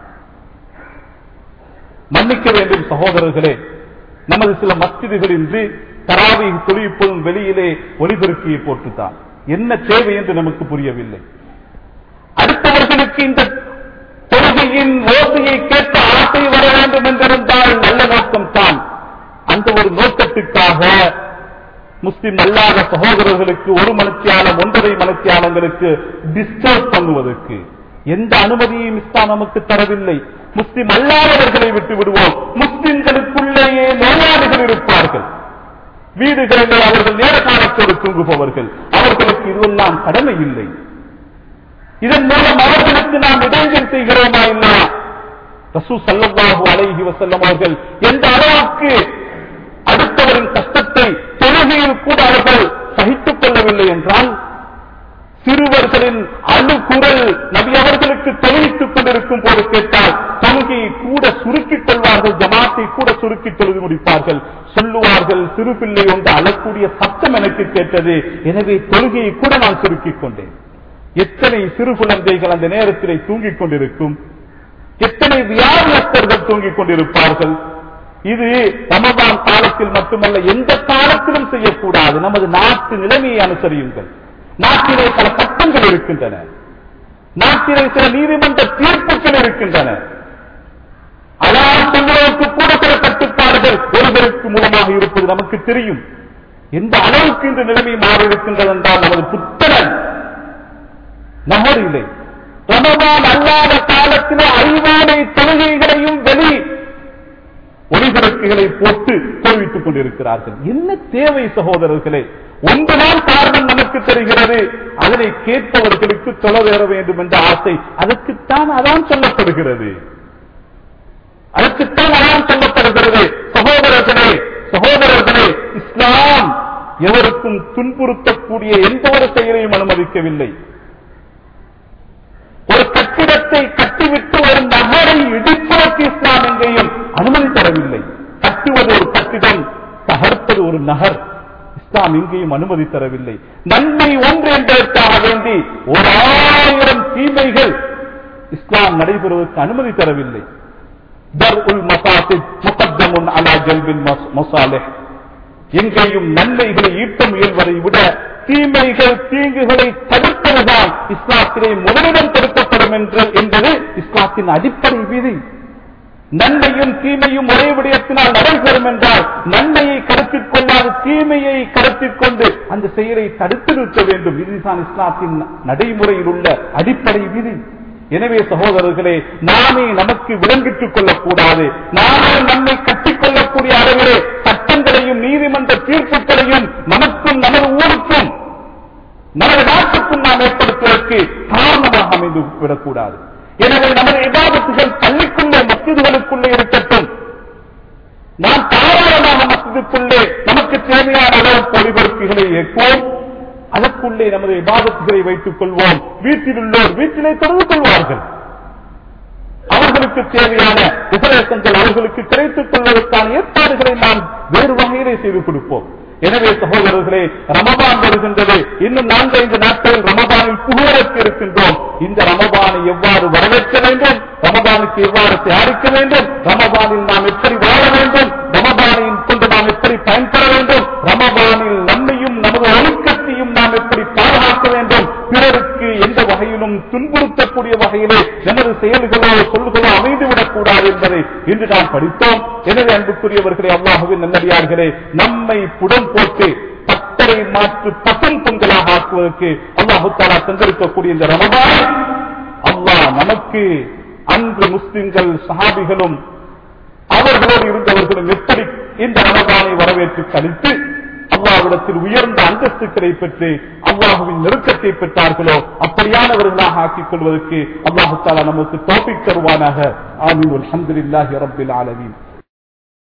மன்னிக்க வேண்டும் சகோதரர்களே நமது சில மஸ்ஜிதுகளின்றி தராவி தொழிற்பதும் வெளியிலே ஒளிபெருக்கியை போட்டுத்தான் என்ன தேவை என்று நமக்கு புரியவில்லை அடுத்தவர்களுக்கு இந்த தொழுகையின் ஓசையை கேட்க ஆசை வர வேண்டும் என்றிருந்தால் நல்ல நோக்கம் தான் அந்த ஒரு நோக்கத்துக்காக முஸ்லிம் அல்லாத சகோதரர்களுக்கு ஒரு மனத்தியாலம் ஒன்றரை மனத்தியாலங்களுக்கு டிஸ்டர்ப் பண்ணுவதற்கு எந்த அனுமதியும் இஸ்லாம் நமக்கு தரவில்லை முஸ்லிம் அல்லாதவர்களை விட்டு விடுவோம் முஸ்லிம்களுக்குள்ளேயே நோயாளிகள் இருப்பார்கள் வீடுகளிலே அவர்கள் நேர காலத்தோடு தூங்குபவர்கள் அவர்களுக்கு இதுவெல்லாம் கடமை இல்லை இதன் மூலம் அவர்களுக்கு நாம் இடைஞ்சல் செய்கிறோமா இல்லையா ரசூ சல்லல்லாஹு அலைஹி வஸல்லம் அவர்கள் எந்த அளவுக்கு அடுத்தவரின் கஷ்டத்தை தொழுகையில் கூட அவர்கள் சகித்துக் கொள்ளவில்லை என்றால் சிறுவர்களின் அணுகுரல் நபி அவர்களுக்கு தெரிவித்துக் கொண்டிருக்கும் போது கேட்டால் தொழுகையை கூட சுருக்கிக் கொள்வார்கள் ஜமாத்தை கூட சுருக்கி தொழுது முடிப்பார்கள் சொல்லுவார்கள் சிறு பிள்ளை ஒன்று அழக்கூடிய சத்தம் எனக்கு கேட்டது எனவே தொழுகையை கூட நான் சுருக்கிக் கொண்டேன் எத்தனை சிறு குழந்தைகள் அந்த நேரத்திலே தூங்கிக் கொண்டிருக்கும் எத்தனை வியாதியஸ்தர்கள் தூங்கிக் கொண்டிருப்பார்கள் இது ரமதான் காலத்தில் மட்டுமல்ல எந்த காலத்திலும் செய்யக்கூடாது நமது நாட்டு நிலைமையை அனுசரியுங்கள் நாட்டிலே பல சட்டங்கள் இருக்கின்றன நாட்டிலே சில நீதிமன்ற தீர்ப்புகள் இருக்கின்றன அதான் சொல்வதற்கு கூட சில கட்டுப்பாடுகள் ஒருவருக்கு மூலமாக இருப்பது நமக்கு தெரியும் எந்த அளவுக்கு இந்த நிலைமை மாறி இருக்கின்றது என்றால் நமது புத்தகன் நகரிலே ரமதான் அல்லாத காலத்திலே அறிவானை தொழுகைகளையும் வெளி ஒளிபரப்புகளை போட்டு தெரிவித்துக் கொண்டிருக்கிறார்கள் என்ன தேவை சகோதரர்களே ஒன்றுதான் காரணம் நமக்கு தெரிகிறது அதனை கேட்பவர்களுக்கு தொலை வேற வேண்டும் என்ற ஆசை அதற்குத்தான் அதான் சொல்லப்படுகிறது அதற்குத்தான் அதான் சொல்லப்படுகிறது சகோதரர்களே சகோதரர்களே இஸ்லாம் எவருக்கும் துன்புறுத்தக்கூடிய எந்த ஒரு செயலையும் அனுமதிக்கவில்லை ஒரு கட்டிடத்தை கட்டிவிட்டு ஒரு நகரை இடிப்பதற்கு இஸ்லாம் எங்கேயும் அனுமதி தரவில்லை கட்டுவது ஒரு கட்டிடம் தகர்ப்பது ஒரு நகர் இஸ்லாம் எங்கேயும் அனுமதி தரவில்லை நன்மை ஒன்று என்பதற்காக வேண்டி ஒரு ஆயிரம் தீமைகள் இஸ்லாம் நடைபெறுவதற்கு அனுமதி தரவில்லை தர்உல் மசாசித் முகத்தமுன் அலா ஜல்பில் மசாலிஹ் எங்கேயும் நன்மைகளை ஈட்ட முயல்வதை விட தீமைகள் தீங்குகளை தடுப்பதுதான் இஸ்லாத்திலே முதலிடம் தடுக்கப்படும் என்று என்பது இஸ்லாத்தின் அடிப்படை விதி நன்மையும் தீமையும் ஒரே விடயத்தினால் நடைபெறும் என்றால் நன்மையை கருத்தில் கொள்ளாது தீமையை கருத்தில் கொண்டு அந்த செயலை தடுத்து நிறுத்த வேண்டும் இதுதான் இஸ்லாத்தின் நடைமுறையில் உள்ள அடிப்படை விதி எனவே சகோதரர்களே நாமே நமக்கு விளங்கிட்டுக் கொள்ளக்கூடாது நாமே நம்மை கட்டிக்கொள்ளக்கூடிய அளவிலே சட்டங்களையும் நீதிமன்ற தீர்ப்புகளையும் நமக்கும் நமது ஊருக்கும் நமது நாட்டுக்கும் நாம் ஏற்படுத்துவதற்கு காரணமாக அமைந்து விடக்கூடாது எனவே நமது விவாதத்துகள் பள்ளிக்குள்ளே மசிதுகளுக்குள்ளே இருக்கட்டும் நாம் தாராளமாக மசிதுக்குள்ளே நமக்கு தேவையான அளவு ஒளிபரப்புகளை ஏற்போம் அதற்குள்ளே நமது விவாதத்துகளை வைத்துக் கொள்வோம் வீட்டில் உள்ளோர் வீட்டிலே தொடர்பு கொள்வார்கள் அவர்களுக்கு அவர்களுக்கு தேவையான உபதேசங்கள் அவர்களுக்கு கிடைத்துக் கொள்வதற்கான ஏற்பாடுகளை நாம் வேறு வகையிலே செய்து கொடுப்போம் எனவே சகோதரர்களே ரமபான் வருகின்றது இன்னும் நான்கைந்து நாட்களில் ரமபானில் புகழற்கு இருக்கின்றோம் இந்த ரமபானை எவ்வாறு வரவேற்க வேண்டும் ரமபானுக்கு எவ்வாறு தயாரிக்க வேண்டும் ரமபானில் நாம் எப்படி வாழ வேண்டும் ரமபானை கொண்டு நாம் எப்படி பயன்பெற வேண்டும் ரமபானில் நம்மையும் நமது ஒழுக்கத்தையும் நாம் எப்படி பாதுகாக்க வேண்டும் பிறருக்கு எந்த வகையிலும் துன்புறுத்தக்கூடிய வகையிலே நமது செயல்களோ சொல்களோ அமைந்துவிடக் கூடாது என்பதை இன்று நாம் படித்தோம் எனவே அன்புக்குரியவர்களே அல்லாஹுவின் நல்லடியார்களே நம்மை புடம் போட்டு பத்தரை மாற்று பசன் பொங்கலாக ஆக்குவதற்கு அல்லாஹு தாலா தந்திருக்கக்கூடிய இந்த ரமபானை அல்லாஹ் நமக்கு அன்று முஸ்லிம்கள் சஹாபிகளும் அவர்களோடு இருந்தவர்களும் எப்படி இந்த ரமபானை வரவேற்று கழித்து அல்லாஹ்விடத்தில் உயர்ந்த அந்தஸ்துக்களை பெற்று அல்லாஹுவின் நெருக்கத்தை பெற்றார்களோ அப்படியானவர்களாக ஆக்கிக் கொள்வதற்கு அல்லாஹு தாலா நமக்கு தோப்பிக் தருவானாக ஆமீன் அல்ஹம்துலில்லாஹி ரப்பில் ஆலமீன்